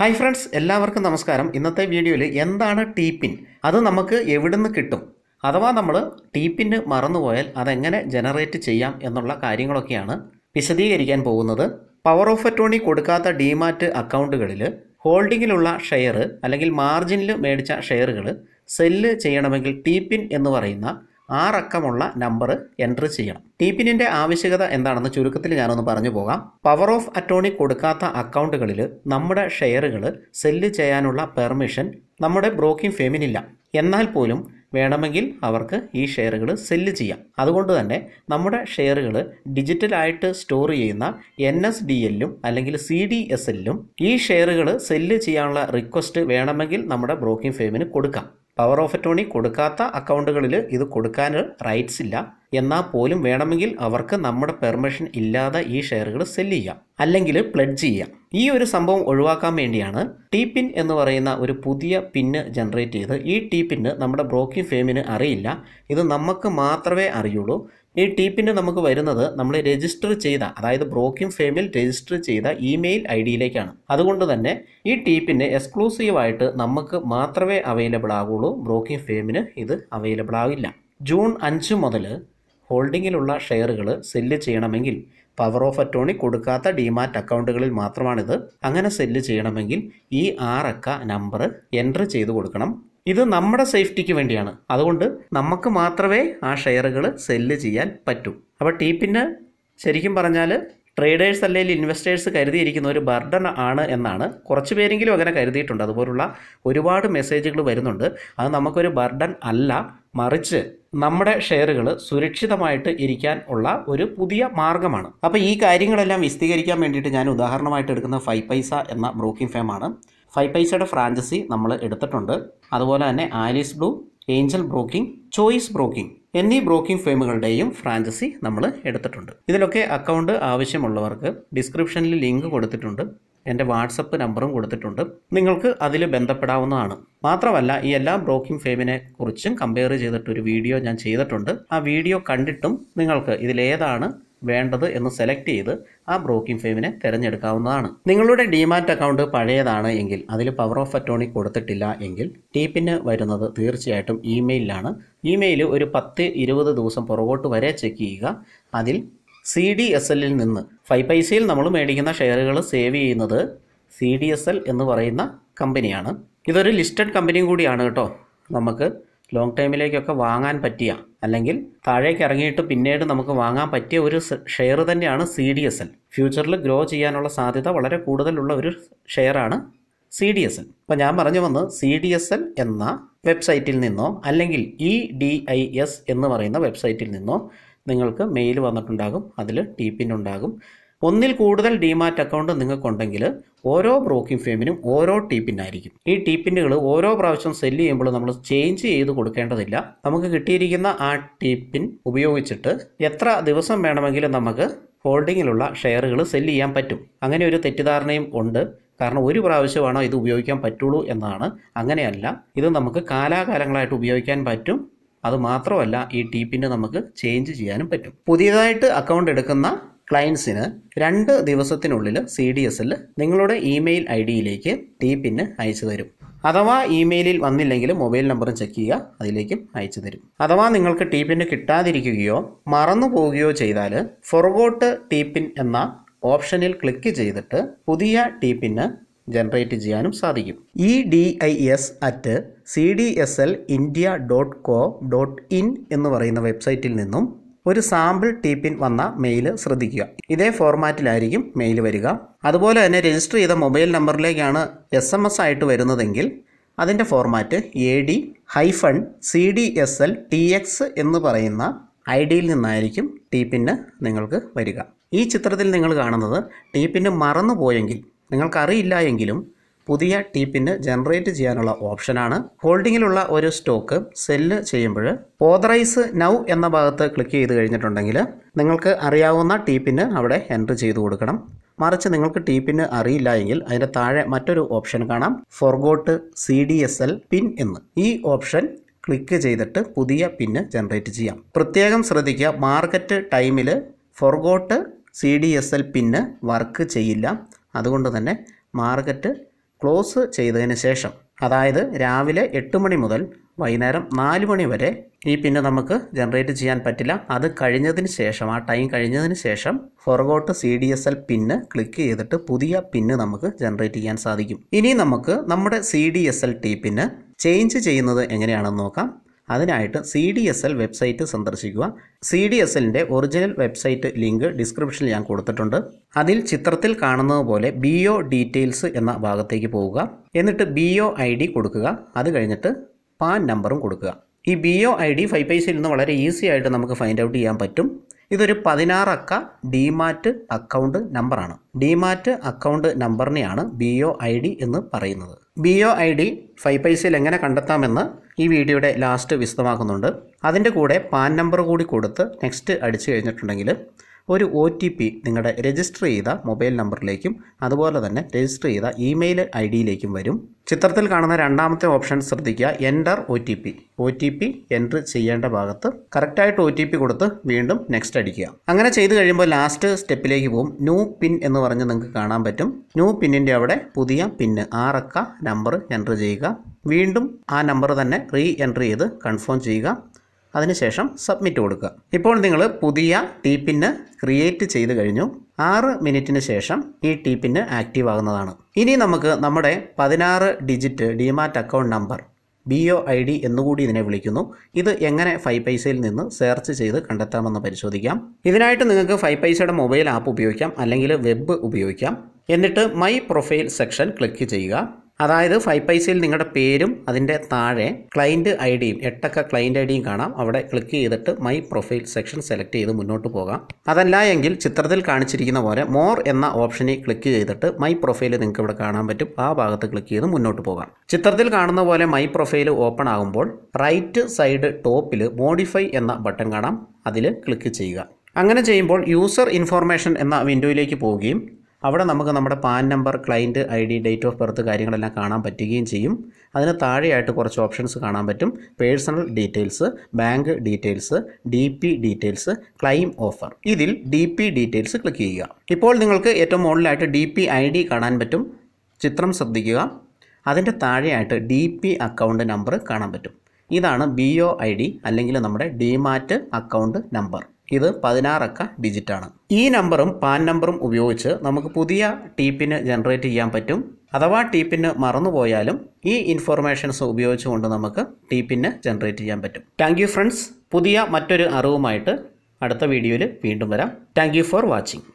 hi friends എല്ലാവർക്കും നമസ്കാരം ഇന്നത്തെ വീഡിയോയിൽ എന്താണ് ടി പിൻ അത് നമുക്ക് എവിടുന്ന് കിട്ടും അഥവാ നമ്മൾ ടി പിന്ന് മറന്നുപോയാൽ അതെങ്ങനെ ജനറേറ്റ് ചെയ്യാം എന്നുള്ള കാര്യങ്ങളൊക്കെയാണ് വിശദീകരിക്കാൻ പോകുന്നത് പവർ ഓഫ് അറ്റോണി കൊടുക്കാത്ത ഡിമാറ്റ് അക്കൗണ്ടുകളിൽ ഹോൾഡിങ്ങിലുള്ള ഷെയർ അല്ലെങ്കിൽ മാർജിനിൽ മേടിച്ച ഷെയറുകൾ സെല്ല് ചെയ്യണമെങ്കിൽ ടി പിൻ എന്ന് പറയുന്ന ആറക്കമുള്ള നമ്പർ എൻ്റർ ചെയ്യണം ടി പിന്നിൻ്റെ ആവശ്യകത എന്താണെന്ന് ചുരുക്കത്തിൽ ഞാനൊന്ന് പറഞ്ഞു പോകാം പവർ ഓഫ് അറ്റോണി കൊടുക്കാത്ത അക്കൗണ്ടുകളിൽ നമ്മുടെ ഷെയറുകൾ സെല്ല് ചെയ്യാനുള്ള പെർമിഷൻ നമ്മുടെ ബ്രോക്കിംഗ് ഫേമിനില്ല എന്നാൽ പോലും വേണമെങ്കിൽ അവർക്ക് ഈ ഷെയറുകൾ സെല്ല് ചെയ്യാം അതുകൊണ്ട് തന്നെ നമ്മുടെ ഷെയറുകൾ ഡിജിറ്റലായിട്ട് സ്റ്റോർ ചെയ്യുന്ന എൻ എസ് ഡി എല്ലും അല്ലെങ്കിൽ സി ഡി എസ് എല്ലും ഈ ഷെയറുകൾ സെല്ല് ചെയ്യാനുള്ള റിക്വസ്റ്റ് വേണമെങ്കിൽ നമ്മുടെ ബ്രോക്കിംഗ് ഫേമിന് കൊടുക്കാം പവർ ഓഫ് അറ്റോണി കൊടുക്കാത്ത അക്കൗണ്ടുകളിൽ ഇത് കൊടുക്കാൻ റൈറ്റ്സ് ഇല്ല എന്നാൽ പോലും വേണമെങ്കിൽ അവർക്ക് നമ്മുടെ പെർമിഷൻ ഇല്ലാതെ ഈ ഷെയറുകൾ സെല്ല് ചെയ്യാം അല്ലെങ്കിൽ പ്ലഡ്ജ് ചെയ്യാം ഈ ഒരു സംഭവം ഒഴിവാക്കാൻ വേണ്ടിയാണ് ടി പിൻ എന്ന് പറയുന്ന ഒരു പുതിയ പിന്ന് ജനറേറ്റ് ചെയ്ത് ഈ ടി പിന്ന് നമ്മുടെ ബ്രോക്കിംഗ് ഫേമിന് അറിയില്ല ഇത് നമുക്ക് മാത്രമേ അറിയുള്ളൂ ഈ ടി പിന്ന് നമുക്ക് വരുന്നത് നമ്മൾ രജിസ്റ്റർ ചെയ്ത അതായത് ബ്രോക്കിംഗ് ഫേമിൽ രജിസ്റ്റർ ചെയ്ത ഇമെയിൽ ഐ ഡിയിലേക്കാണ് അതുകൊണ്ട് തന്നെ ഈ ടി പിന്ന് എക്സ്ക്ലൂസീവായിട്ട് നമുക്ക് മാത്രമേ അവൈലബിൾ ആകുള്ളൂ ബ്രോക്കിംഗ് ഫേമിന് ഇത് അവൈലബിൾ ആകില്ല ജൂൺ അഞ്ച് മുതൽ ഹോൾഡിങ്ങിലുള്ള ഷെയറുകൾ സെല്ല് ചെയ്യണമെങ്കിൽ പവർ ഓഫ് അറ്റോണി കൊടുക്കാത്ത ഡിമാറ്റ് അക്കൗണ്ടുകളിൽ മാത്രമാണിത് അങ്ങനെ സെല്ല് ചെയ്യണമെങ്കിൽ ഈ ആറക്ക നമ്പർ എൻ്റർ ചെയ്ത് കൊടുക്കണം ഇത് നമ്മുടെ സേഫ്റ്റിക്ക് വേണ്ടിയാണ് അതുകൊണ്ട് നമുക്ക് മാത്രമേ ആ ഷെയറുകൾ സെല്ല് ചെയ്യാൻ പറ്റൂ അപ്പോൾ ടി പിന്നെ ശരിക്കും പറഞ്ഞാൽ ട്രേഡേഴ്സ് അല്ലെങ്കിൽ ഇൻവെസ്റ്റേഴ്സ് കരുതിയിരിക്കുന്ന ഒരു ബർഡൻ ആണ് എന്നാണ് കുറച്ച് പേരെങ്കിലും അങ്ങനെ കരുതിയിട്ടുണ്ട് അതുപോലുള്ള ഒരുപാട് മെസ്സേജുകൾ വരുന്നുണ്ട് അത് നമുക്കൊരു ബർഡൻ അല്ല മറിച്ച് നമ്മുടെ ഷെയറുകൾ സുരക്ഷിതമായിട്ട് ഇരിക്കാൻ ഉള്ള ഒരു പുതിയ മാർഗമാണ് അപ്പോൾ ഈ കാര്യങ്ങളെല്ലാം വിശദീകരിക്കാൻ വേണ്ടിയിട്ട് ഞാൻ ഉദാഹരണമായിട്ട് എടുക്കുന്ന ഫൈവ് പൈസ എന്ന ബ്രോക്കിംഗ് ഫേമാണ് ഫൈവ് പൈസയുടെ ഫ്രാഞ്ചൈസി നമ്മൾ എടുത്തിട്ടുണ്ട് അതുപോലെ തന്നെ Alice Blue Angel Broking Choice Broking എന്നീ ബ്രോക്കിംഗ് ഫേമുകളുടെയും ഫ്രാഞ്ചൈസി നമ്മൾ എടുത്തിട്ടുണ്ട് ഇതിലൊക്കെ അക്കൗണ്ട് ആവശ്യമുള്ളവർക്ക് ഡിസ്ക്രിപ്ഷനിൽ ലിങ്ക് കൊടുത്തിട്ടുണ്ട് എൻ്റെ വാട്സപ്പ് നമ്പറും കൊടുത്തിട്ടുണ്ട് നിങ്ങൾക്ക് അതിൽ ബന്ധപ്പെടാവുന്നതാണ് മാത്രമല്ല ഈ എല്ലാ ബ്രോക്കിംഗ് ഫേമിനെ കുറിച്ചും കമ്പയർ ചെയ്തിട്ടൊരു വീഡിയോ ഞാൻ ചെയ്തിട്ടുണ്ട് ആ വീഡിയോ കണ്ടിട്ടും നിങ്ങൾക്ക് ഇതിലേതാണ് വേണ്ടത് എന്ന് സെലക്ട് ചെയ്ത് ആ ബ്രോക്കിംഗ് ഫേമിനെ തിരഞ്ഞെടുക്കാവുന്നതാണ് നിങ്ങളുടെ ഡിമാറ്റ് അക്കൗണ്ട് പഴയതാണ് എങ്കിൽ അതിൽ പവർ ഓഫ് അറ്റോണി കൊടുത്തിട്ടില്ല എങ്കിൽ ടീപ്പിന് വരുന്നത് തീർച്ചയായിട്ടും ഇമെയിലാണ് ഇമെയിൽ ഒരു പത്ത് ഇരുപത് ദിവസം പുറകോട്ട് വരെ ചെക്ക് ചെയ്യുക അതിൽ സി ഡി എസ് എല്ലിൽ നിന്ന് ഫൈവ് പൈസയിൽ നമ്മൾ മേടിക്കുന്ന ഷെയറുകൾ സേവ് ചെയ്യുന്നത് സി ഡി എസ് എൽ എന്ന് പറയുന്ന കമ്പനിയാണ് ഇതൊരു ലിസ്റ്റഡ് കമ്പനിയും കൂടിയാണ് കേട്ടോ നമുക്ക് ലോങ് ടൈമിലേക്കൊക്കെ വാങ്ങാൻ പറ്റിയ അല്ലെങ്കിൽ താഴേക്ക് ഇറങ്ങിയിട്ട് പിന്നീട് നമുക്ക് വാങ്ങാൻ പറ്റിയ ഒരു ഷെയർ തന്നെയാണ് സി ഡി എസ് എൽ ഫ്യൂച്ചറിൽ ഗ്രോ ചെയ്യാനുള്ള സാധ്യത വളരെ കൂടുതലുള്ള ഒരു ഷെയറാണ് സി ഡി എസ് എൽ അപ്പോൾ ഞാൻ പറഞ്ഞു വന്ന് സി ഡി എസ് എൽ എന്ന വെബ്സൈറ്റിൽ നിന്നോ അല്ലെങ്കിൽ ഇ ഡി ഐ എസ് എന്ന് പറയുന്ന വെബ്സൈറ്റിൽ നിന്നോ നിങ്ങൾക്ക് മെയിൽ വന്നിട്ടുണ്ടാകും അതിൽ ടി പിൻ ഉണ്ടാകും ഒന്നിൽ കൂടുതൽ ഡിമാറ്റ് അക്കൗണ്ട് നിങ്ങൾക്കുണ്ടെങ്കിൽ ഓരോ ബ്രോക്കിംഗ് ഫേമിനും ഓരോ ടി പിൻ ആയിരിക്കും ഈ ടി പിന്നുകൾ ഓരോ പ്രാവശ്യം സെല്ല് ചെയ്യുമ്പോൾ നമ്മൾ ചേഞ്ച് ചെയ്ത് കൊടുക്കേണ്ടതില്ല നമുക്ക് കിട്ടിയിരിക്കുന്ന ആ ടി പിൻ ഉപയോഗിച്ചിട്ട് എത്ര ദിവസം വേണമെങ്കിലും നമുക്ക് ഹോൾഡിങ്ങിലുള്ള ഷെയറുകൾ സെല്ല് ചെയ്യാൻ പറ്റും അങ്ങനെ ഒരു തെറ്റിദ്ധാരണയും ഉണ്ട് കാരണം ഒരു പ്രാവശ്യമാണോ ഇത് ഉപയോഗിക്കാൻ പറ്റുള്ളൂ എന്നാണ് അങ്ങനെയല്ല ഇത് നമുക്ക് കാലാകാലങ്ങളായിട്ട് ഉപയോഗിക്കാൻ പറ്റും അത് മാത്രമല്ല ഈ ടി പിന്ന് നമുക്ക് ചേഞ്ച് ചെയ്യാനും പറ്റും പുതിയതായിട്ട് അക്കൗണ്ട് എടുക്കുന്ന ക്ലയൻസിന് രണ്ട് ദിവസത്തിനുള്ളിൽ സി ഡി എസ് എൽ നിങ്ങളുടെ ഇമെയിൽ ഐ ഡിയിലേക്ക് ടി പിന്ന് അയച്ചു തരും അഥവാ ഇമെയിലിൽ വന്നില്ലെങ്കിൽ മൊബൈൽ നമ്പറും ചെക്ക് ചെയ്യുക അതിലേക്കും അയച്ചു തരും അഥവാ നിങ്ങൾക്ക് ടി പിന്ന് കിട്ടാതിരിക്കുകയോ മറന്നു പോവുകയോ ചെയ്താൽ ഫൊർഗോട്ട് ടി പിൻ എന്ന ഓപ്ഷനിൽ ക്ലിക്ക് ചെയ്തിട്ട് പുതിയ ടി പിന്ന് ജനറേറ്റ് ചെയ്യാനും സാധിക്കും E D I S at C D S L India dot co dot in എന്ന് പറയുന്ന വെബ്സൈറ്റിൽ നിന്നും ഒരു സാമ്പിൾ ടി പിൻ വന്ന മെയിൽ ശ്രദ്ധിക്കുക ഇതേ ഫോർമാറ്റിലായിരിക്കും മെയിൽ വരിക അതുപോലെ തന്നെ രജിസ്റ്റർ ചെയ്ത മൊബൈൽ നമ്പറിലേക്കാണ് എസ് എം എസ് ആയിട്ട് വരുന്നതെങ്കിൽ അതിൻ്റെ format A D hyphen C D S L T X എന്ന് പറയുന്ന ഐ ഡിയിൽ നിന്നായിരിക്കും ടി പിന്ന് നിങ്ങൾക്ക് വരിക ഈ ചിത്രത്തിൽ നിങ്ങൾ കാണുന്നത് ടി പിന്ന് മറന്നുപോയെങ്കിൽ നിങ്ങൾക്കറിയില്ല എങ്കിലും പുതിയ ടി പിന്ന് ജനറേറ്റ് ചെയ്യാനുള്ള ഓപ്ഷനാണ് ഹോൾഡിങ്ങിലുള്ള ഒരു സ്റ്റോക്ക് സെല്ല് ചെയ്യുമ്പോൾ ഓതറൈസ് നൗ എന്ന ഭാഗത്ത് ക്ലിക്ക് ചെയ്ത് കഴിഞ്ഞിട്ടുണ്ടെങ്കിൽ നിങ്ങൾക്ക് അറിയാവുന്ന ടി പിന്ന് അവിടെ എൻറ്റർ ചെയ്ത് കൊടുക്കണം മറിച്ച് നിങ്ങൾക്ക് ടി പിന്ന് അറിയില്ല എങ്കിൽ അതിൻ്റെ താഴെ മറ്റൊരു ഓപ്ഷൻ കാണാം forgot C D S L pin എന്ന് ഈ ഓപ്ഷൻ ക്ലിക്ക് ചെയ്തിട്ട് പുതിയ പിന്ന് ജനറേറ്റ് ചെയ്യാം പ്രത്യേകം ശ്രദ്ധിക്കുക മാർക്കറ്റ് ടൈമിൽ forgot C D S L pin work ചെയ്യില്ല അതുകൊണ്ട് തന്നെ മാർക്കറ്റ് ക്ലോസ് ചെയ്തതിന് ശേഷം അതായത് രാവിലെ എട്ട് മണി മുതൽ വൈകുന്നേരം നാല് മണി വരെ ഈ പിന്ന് നമുക്ക് ജനറേറ്റ് ചെയ്യാൻ പറ്റില്ല അത് കഴിഞ്ഞതിന് ശേഷം ആ ടൈം കഴിഞ്ഞതിന് ശേഷം forgot C D S L pin click ചെയ്തിട്ട് പുതിയ പിന്ന് നമുക്ക് ജനറേറ്റ് ചെയ്യാൻ സാധിക്കും ഇനി നമുക്ക് നമ്മുടെ C D S L T pin change ചെയ്യുന്നത് എങ്ങനെയാണെന്ന് നോക്കാം അതിനായിട്ട് C D S L website സന്ദർശിക്കുക സി ഡി എസ് എല്ലിൻ്റെ ഒറിജിനൽ വെബ്സൈറ്റ് ലിങ്ക് ഡിസ്ക്രിപ്ഷനിൽ ഞാൻ കൊടുത്തിട്ടുണ്ട് അതിൽ ചിത്രത്തിൽ കാണുന്നത് പോലെ ബി ഒ ഡീറ്റെയിൽസ് എന്ന ഭാഗത്തേക്ക് പോവുക എന്നിട്ട് ബി ഒ ഐ ഡി കൊടുക്കുക അത് കഴിഞ്ഞിട്ട് പാൻ നമ്പറും കൊടുക്കുക ഈ B O I D five പൈസയിൽ നിന്ന് വളരെ ഈസി ആയിട്ട് നമുക്ക് ഫൈൻഡ് ഔട്ട് ചെയ്യാൻ പറ്റും ഇതൊരു പതിനാറക്ക ഡിമാറ്റ് അക്കൗണ്ട് നമ്പറാണ് ഡിമാറ്റ് അക്കൗണ്ട് നമ്പറിനെയാണ് ബി ഒ ഐ ഡി എന്ന് പറയുന്നത് B O I D five പൈസയിൽ എങ്ങനെ കണ്ടെത്താമെന്ന് ഈ വീഡിയോയുടെ ലാസ്റ്റ് വിശദമാക്കുന്നുണ്ട് അതിൻ്റെ കൂടെ പാൻ നമ്പർ കൂടി കൊടുത്ത് നെക്സ്റ്റ് അടിച്ചു കഴിഞ്ഞിട്ടുണ്ടെങ്കിൽ ഒരു ഒ ടി പി നിങ്ങളുടെ രജിസ്റ്റർ ചെയ്ത മൊബൈൽ നമ്പറിലേക്കും അതുപോലെ തന്നെ രജിസ്റ്റർ ചെയ്ത ഇമെയിൽ ഐ ഡിയിലേക്കും വരും ചിത്രത്തിൽ കാണുന്ന രണ്ടാമത്തെ ഓപ്ഷൻ ശ്രദ്ധിക്കുക enter O T P O T P enter ചെയ്യേണ്ട ഭാഗത്ത് കറക്റ്റായിട്ട് ഒ ടി പി കൊടുത്ത് വീണ്ടും നെക്സ്റ്റ് അടിക്കുക അങ്ങനെ ചെയ്ത് കഴിയുമ്പോൾ ലാസ്റ്റ് സ്റ്റെപ്പിലേക്ക് പോകും ന്യൂ പിൻ എന്ന് പറഞ്ഞ് നിങ്ങൾക്ക് കാണാൻ പറ്റും ന്യൂ പിന്നിൻ്റെ അവിടെ പുതിയ പിന്ന് ആറക്ക നമ്പർ എൻ്റർ ചെയ്യുക വീണ്ടും ആ നമ്പർ തന്നെ റീ എൻ്റർ ചെയ്ത് കൺഫേം ചെയ്യുക അതിനുശേഷം സബ്മിറ്റ് കൊടുക്കുക ഇപ്പോൾ നിങ്ങൾ പുതിയ ടി പിന്ന് ക്രിയേറ്റ് ചെയ്ത് കഴിഞ്ഞു ആറ് മിനിറ്റിന് ശേഷം ഈ ടി പിന്ന് ആക്റ്റീവ് ആകുന്നതാണ് ഇനി നമുക്ക് നമ്മുടെ പതിനാറ് digit demat account number B O I D എന്നുകൂടി ഇതിനെ വിളിക്കുന്നു ഇത് എങ്ങനെ ഫൈവ് പൈസയിൽ നിന്ന് സെർച്ച് ചെയ്ത് കണ്ടെത്താമെന്ന് പരിശോധിക്കാം ഇതിനായിട്ട് നിങ്ങൾക്ക് ഫൈവ് പൈസയുടെ മൊബൈൽ ആപ്പ് ഉപയോഗിക്കാം അല്ലെങ്കിൽ വെബ് ഉപയോഗിക്കാം എന്നിട്ട് മൈ പ്രൊഫൈൽ സെക്ഷൻ ക്ലിക്ക് ചെയ്യുക അതായത് ഫൈവ് പൈസയിൽ നിങ്ങളുടെ പേരും അതിൻ്റെ താഴെ ക്ലയൻറ്റ് ഐ ഡിയും എട്ടക്ക ക്ലയൻറ്റ് ഐ ഡിയും കാണാം അവിടെ ക്ലിക്ക് ചെയ്തിട്ട് മൈ പ്രൊഫൈൽ സെക്ഷൻ സെലക്ട് ചെയ്ത് മുന്നോട്ട് പോകാം അതല്ല എങ്കിൽ ചിത്രത്തിൽ കാണിച്ചിരിക്കുന്ന പോലെ മോർ എന്ന ഓപ്ഷനിൽ ക്ലിക്ക് ചെയ്തിട്ട് മൈ പ്രൊഫൈൽ നിങ്ങൾക്ക് ഇവിടെ കാണാൻ പറ്റും ആ ഭാഗത്ത് ക്ലിക്ക് ചെയ്ത് മുന്നോട്ട് പോകാം ചിത്രത്തിൽ കാണുന്ന പോലെ മൈ പ്രൊഫൈൽ ഓപ്പൺ ആകുമ്പോൾ റൈറ്റ് സൈഡ് ടോപ്പിൽ മോഡിഫൈ എന്ന ബട്ടൺ കാണാം അതിൽ ക്ലിക്ക് ചെയ്യുക അങ്ങനെ ചെയ്യുമ്പോൾ യൂസർ ഇൻഫോർമേഷൻ എന്ന വിൻഡോയിലേക്ക് പോവുകയും അവിടെ നമുക്ക് നമ്മുടെ PAN number client I D date of birth കാര്യങ്ങളെല്ലാം കാണാൻ പറ്റുകയും ചെയ്യും അതിന് താഴെയായിട്ട് കുറച്ച് ഓപ്ഷൻസ് കാണാൻ പറ്റും personal details bank details D P details claim offer ഇതിൽ ഡി പി ഡീറ്റെയിൽസ് ക്ലിക്ക് ചെയ്യുക ഇപ്പോൾ നിങ്ങൾക്ക് ഏറ്റവും മുകളിലായിട്ട് ഡി പി ഐ ഡി കാണാൻ പറ്റും ചിത്രം ശ്രദ്ധിക്കുക അതിൻ്റെ താഴെയായിട്ട് ഡി പി അക്കൗണ്ട് നമ്പർ കാണാൻ പറ്റും ഇതാണ് ബി ഒ ഐ ഡി അല്ലെങ്കിൽ നമ്മുടെ ഡിമാറ്റ് അക്കൗണ്ട് നമ്പർ ഇത് പതിനാറക്ക ഡിജിറ്റാണ് ഈ നമ്പറും പാൻ നമ്പറും ഉപയോഗിച്ച് നമുക്ക് പുതിയ ടി പിന് ജനറേറ്റ് ചെയ്യാൻ പറ്റും അഥവാ ടി പിന് മറന്നുപോയാലും ഈ ഇൻഫോർമേഷൻസ് ഉപയോഗിച്ചുകൊണ്ട് നമുക്ക് ടി പിന് ജനറേറ്റ് ചെയ്യാൻ പറ്റും താങ്ക് യു ഫ്രണ്ട്സ് പുതിയ മറ്റൊരു അറിവുമായിട്ട് അടുത്ത വീഡിയോയിൽ വീണ്ടും വരാം താങ്ക് യു ഫോർ വാച്ചിങ്